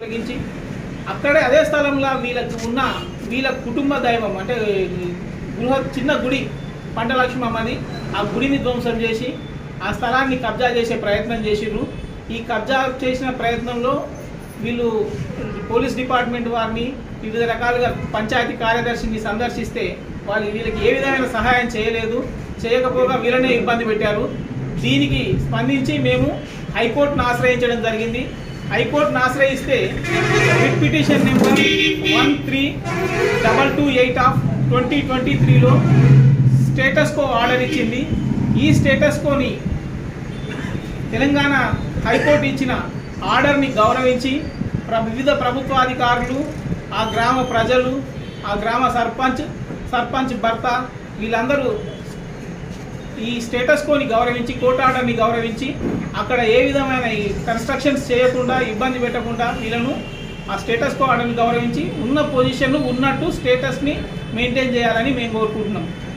తొలగించి అక్కడే అదే స్థలంలో వీళ్ళకు ఉన్న వీళ్ళ కుటుంబ దైవం అంటే గృహ చిన్న గుడి పంటలక్ష్మమ్మని ఆ గుడిని ధ్వంసం చేసి ఆ స్థలాన్ని కబ్జా చేసే ప్రయత్నం చేసిర్రు ఈ కబ్జా చేసిన ప్రయత్నంలో వీళ్ళు పోలీస్ డిపార్ట్మెంట్ వారిని వివిధ రకాలుగా పంచాయతీ కార్యదర్శిని సందర్శిస్తే వాళ్ళు వీళ్ళకి ఏ విధమైన సహాయం చేయలేదు చేయకపోగా వీళ్ళనే ఇబ్బంది పెట్టారు దీనికి స్పందించి మేము హైకోర్టును ఆశ్రయించడం జరిగింది హైకోర్టును ఆశ్రయిస్తే writ petition number one three double two eight of twenty twenty త్రీలో స్టేటస్ కో ఆర్డర్ ఇచ్చింది ఈ స్టేటస్ కోని తెలంగాణ హైకోర్టు ఇచ్చిన ఆర్డర్ని గౌరవించి ప్ర- వివిధ ప్రభుత్వాధికారులు ఆ గ్రామ ప్రజలు ఆ గ్రామ సర్పంచ్ సర్పంచ్ భర్త వీళ్ళందరూ ఈ స్టేటస్ కోని గౌరవించి కోర్టు ఆర్డర్ని గౌరవించి అక్కడ ఏ విధమైన ఈ కన్స్ట్రక్షన్స్ చేయకుండా ఇబ్బంది పెట్టకుండా వీళ్ళను ఆ స్టేటస్ కో ఆర్డర్ని గౌరవించి ఉన్న పొజిషన్ ఉన్నట్టు స్టేటస్ని మెయింటైన్ చేయాలని మేము కోరుకుంటున్నాం